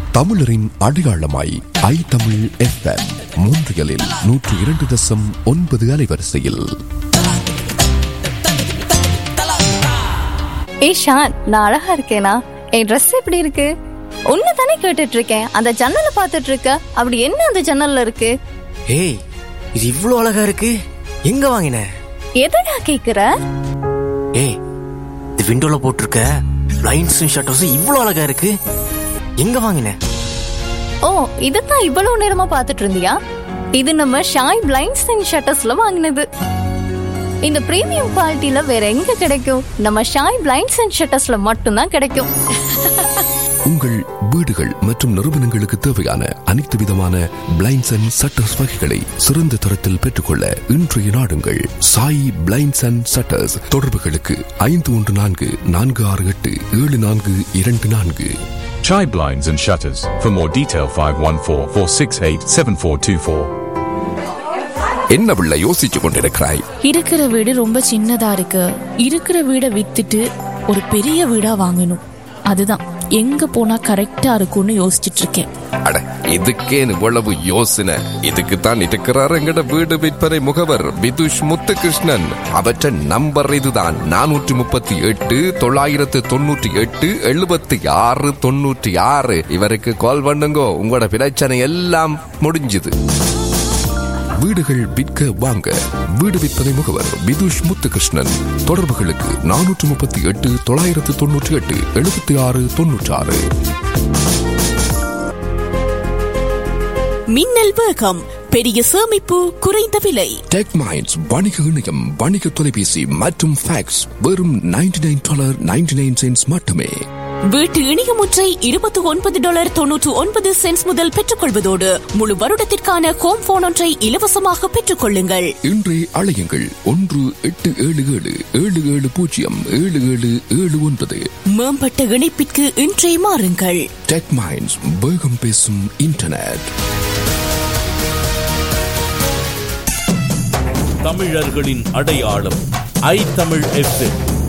தமிழரின் அடையாளமாய் ஐ தமிழ் எஃப்எம் மூன்றியலில் நூற்று இரண்டு தசம் ஒன்பது அலைவரிசையில் ஏய் ஷான் நான் அழகா இருக்கேனா என் ட்ரெஸ் எப்படி இருக்கு உன்னை தானே கேட்டுட்டு இருக்கேன் அந்த ஜன்னலை பார்த்துட்டு இருக்க அப்படி என்ன அந்த ஜன்னல்ல இருக்கு ஏய் இது இவ்ளோ அழகா இருக்கு எங்க வாங்கின எதடா கேக்குற ஏய் இது விண்டோல போட்டிருக்க லைன்ஸும் ஷட்டர்ஸும் இவ்ளோ அழகா இருக்கு எங்க வாங்கின ஓ இதுதான் இவ்வளவு நேரமா பார்த்துட்டு இருந்தியா இது நம்ம ஷாய் பிளைண்ட்ஸ் அண்ட் ஷட்டர்ஸ்ல வாங்கினது இந்த பிரீமியம் குவாலிட்டில வேற எங்க கிடைக்கும் நம்ம ஷாய் பிளைண்ட்ஸ் அண்ட் ஷட்டர்ஸ்ல மட்டும்தான் கிடைக்கும் உங்கள் வீடுகள் மற்றும் நிறுவனங்களுக்கு தேவையான அனைத்து விதமான பிளைண்ட்ஸ் அண்ட் சட்டர்ஸ் வகைகளை சிறந்த தரத்தில் பெற்றுக்கொள்ள இன்றைய நாடுங்கள் சாய் பிளைண்ட்ஸ் அண்ட் சட்டர்ஸ் தொடர்புகளுக்கு ஐந்து ஒன்று நான்கு நான்கு ஆறு எட்டு ஏழு நான்கு இரண்டு நான்கு Chai blinds and shutters. For more detail, 514 468 7424. என்ன பிள்ளை யோசிச்சுக் கொண்டிருக்கிறாய் இருக்கிற வீடு ரொம்ப சின்னதா இருக்கு இருக்கிற வீடை வித்துட்டு ஒரு பெரிய வீடா வாங்கணும் அதுதான் எங்க போனா கரெக்டா இருக்கும்னு யோசிச்சுட்டு இருக்கேன் அட இதுக்கே இவ்வளவு யோசனை இதுக்கு தான் இருக்கிறார் எங்கட வீடு விற்பனை முகவர் விதுஷ் முத்துகிருஷ்ணன் அவற்ற நம்பர் இதுதான் நானூற்றி முப்பத்தி எட்டு தொள்ளாயிரத்து தொண்ணூற்றி எட்டு எழுபத்தி ஆறு தொண்ணூற்றி ஆறு இவருக்கு கால் பண்ணுங்கோ உங்களோட பிரச்சனை எல்லாம் முடிஞ்சுது வீடுகள் விற்க வாங்க வீடு விற்பனை முகவர் விதுஷ் முத்துகிருஷ்ணன் தொடர்புகளுக்கு நானூற்று முப்பத்தி எட்டு தொள்ளாயிரத்து தொண்ணூற்றி எட்டு எழுபத்தி ஆறு தொண்ணூற்றி ஆறு மின்னல் வேகம் பெரிய சேமிப்பு குறைந்த விலை டெக் மைண்ட்ஸ் வணிக இணையம் வணிக தொலைபேசி மற்றும் ஃபேக்ஸ் வெறும் ninety nine dollar ninety nine cents மட்டுமே வீட்டு இணையமுற்றை இருபத்தி ஒன்பது டாலர் தொன்னூற்று ஒன்பது சென்ஸ் முதல் பெற்றுக்கொள்வதோடு முழு வருடத்திற்கான ஹோம் போன் ஒன்றை இலவசமாக பெற்றுக் கொள்ளுங்கள் இன்றே அழையுங்கள் ஒன்று எட்டு ஏழு ஏழு ஏழு ஏழு பூஜ்ஜியம் ஏழு ஏழு ஏழு ஒன்பது மேம்பட்ட இணைப்பிற்கு இன்றே மாறுங்கள் டெக் மைண்ட்ஸ் வேகம் பேசும் இன்டர்நெட் தமிழர்களின் அடையாளம் ஐ தமிழ் எஃப்எம்